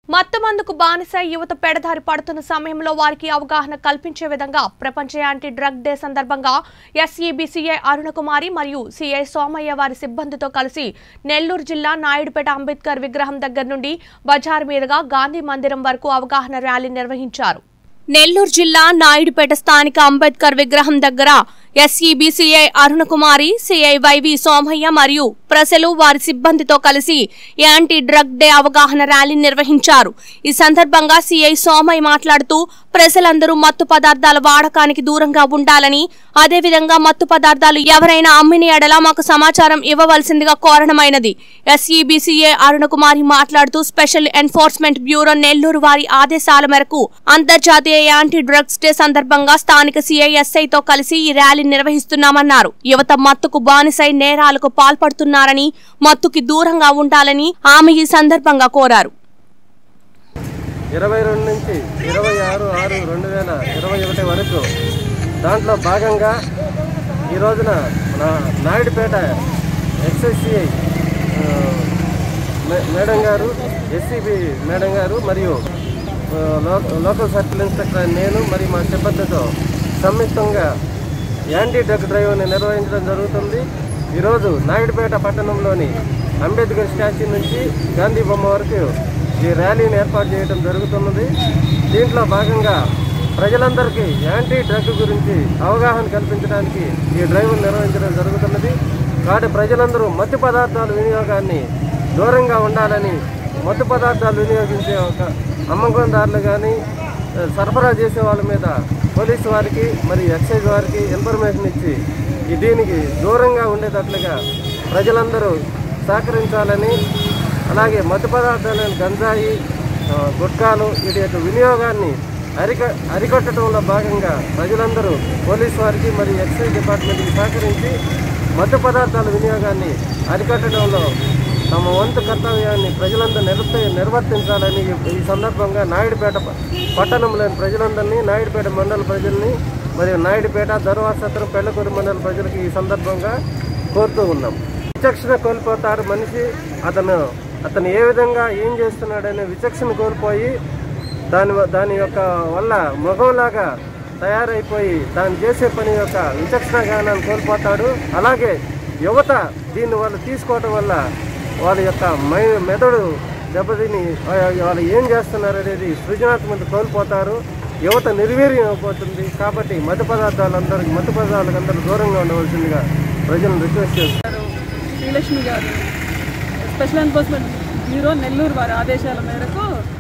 మత్తుమందుకు బానిస యువత పెడదారి పడుతున్న సమయంలో వారికి అవగాహన కల్పించే విధంగా ప్రపంచ యాంటీ డ్రగ్ డే సందర్భంగా ఎస్ఈబిసిఐ అరుణకుమారి మరియు సిఐ సోమయ్య వారి సిబ్బందితో కలిసి నెల్లూరు జిల్లా నాయుడుపేట అంబేద్కర్ విగ్రహం దగ్గర నుండి బజార్ మీదుగా గాంధీ మందిరం వరకు అవగాహన ర్యాలీ నిర్వహించారు నెల్లూరు జిల్లా నాయుడుపేట స్థానిక అంబేద్కర్ విగ్రహం దగ్గర SEB CI Arunakumari CI YV Somaiah మరియు ప్రజలు వారి సిబ్బందితో కలిసి యాంటీ డ్రగ్ డే అవగాహన ర్యాలీ నిర్వహించారు ఈ సందర్భంగా సిఐ సోమయ్య మాట్లాడుతూ ప్రజలందరూ మత్తు పదార్థాల వాడకానికి దూరంగా ఉండాలని అదేవిధంగా మత్తు పదార్థాలు ఎవరైనా అమ్మిన ఎడల మాకు సమాచారం ఇవ్వవలసిందిగా కోరడమైనది ఎస్ఈబిసిఏ అరుణకుమారి మాట్లాడుతూ స్పెషల్ ఎన్ఫోర్స్మెంట్ బ్యూరో నెల్లూరు వారి ఆదేశాల మేరకు అంతర్జాతీయ యాంటీ డ్రగ్స్ డే సందర్భంగా స్థానిక సిఐఎస్ఐతో కలిసి ఈ ర్యాలీ నిర్వహిస్తున్నామన్నారు యువత మత్తుకు బానిసై నేరాలకు పాల్పడుతున్నారని మత్తుకి దూరంగా ఉండాలని ఆమె ఈ సందర్భంగా కోరారు ఇరవై రెండు నుంచి ఇరవై ఆరు ఆరు రెండు వేల ఇరవై ఒకటి వరకు దాంట్లో భాగంగా ఈ రోజున నా నాయుడుపేట ఎక్స్ఎస్సిఐ మేడం గారు ఎస్సీబీ మేడం గారు మరియు ఆ, లో- లోకల్ సర్కిల్ ఇన్స్పెక్టర్ నేను మరియు మా సిబ్బందితో సంయుక్తంగా యాంటీ డ్రగ్ డ్రైవ్ని నిర్వహించడం జరుగుతుంది ఈరోజు నాయుడుపేట పట్టణంలోని అంబేద్కర్ స్టాచ్యూ నుంచి గాంధీ బొమ్మ వరకు ఈ ర్యాలీని ఏర్పాటు చేయడం జరుగుతున్నది దీంట్లో భాగంగా ప్రజలందరికీ యాంటీ డ్రగ్ గురించి అవగాహన కల్పించడానికి ఈ డ్రైవ్ నిర్వహించడం జరుగుతున్నది కాబట్టి ప్రజలందరూ మత్తు పదార్థాల వినియోగాన్ని దూరంగా ఉండాలని మత్తు పదార్థాలు వినియోగించే ఒక అమ్మకందారులు కానీ సరఫరా చేసే వాళ్ళ మీద పోలీసు వారికి మరియు ఎక్సైజ్ వారికి ఇన్ఫర్మేషన్ ఇచ్చి ఈ దీనికి దూరంగా ఉండేటట్లుగా ప్రజలందరూ సహకరించాలని అలాగే మత్తు పదార్థాలైన గంజాయి ఆ, గుట్కాలు వీటి యొక్క వినియోగాన్ని అరిక అరికట్టడంలో భాగంగా ప్రజలందరూ పోలీసు వారికి మరియు ఎక్సైజ్ డిపార్ట్మెంట్కి సహకరించి మత్తు పదార్థాల వినియోగాన్ని అరికట్టడంలో తమ వంతు కర్తవ్యాన్ని ప్రజలందరూ నిర్వర్తి నిర్వర్తించాలని ఈ- ఈ సందర్భంగా నాయుడుపేట ప- పట్టణంలోని ప్రజలందరినీ నాయుడుపేట మండల ప్రజల్ని మరియు నాయుడుపేట దర్వాసత్రం పెళ్లకూరు మండల ప్రజలకు ఈ సందర్భంగా కోరుతూ ఉన్నాం విచక్షణ కోల్పోతాడు మనిషి అతను అతను ఏ విధంగా ఏం చేస్తున్నాడనే విచక్షణ కోల్పోయి దాని వ- దాని యొక్క వల్ల మృగంలాగా తయారైపోయి తాను చేసే పని యొక్క విచక్షణ జ్ఞానాన్ని కోల్పోతాడు అలాగే యువత దీన్ని వాళ్ళు తీసుకోవటం వల్ల వాళ్ళ యొక్క మై మెదడు దెబ్బతిని వా- వాళ్ళు ఏం చేస్తున్నారు అనేది సృజనాత్మక కోల్పోతారు యువత నిర్వీర్యం అయిపోతుంది కాబట్టి మత్తు పదార్థాలందరికీ మత్తు పదార్థాలకు అందరూ దూరంగా ఉండవలసిందిగా ప్రజలను రిక్వెస్ట్ చేస్తారు శ్రీలక్ష్మి గారు స్పెషల్ ఎన్ఫోర్స్మెంట్ బ్యూరో నెల్లూరు వారి ఆదేశాల మేరకు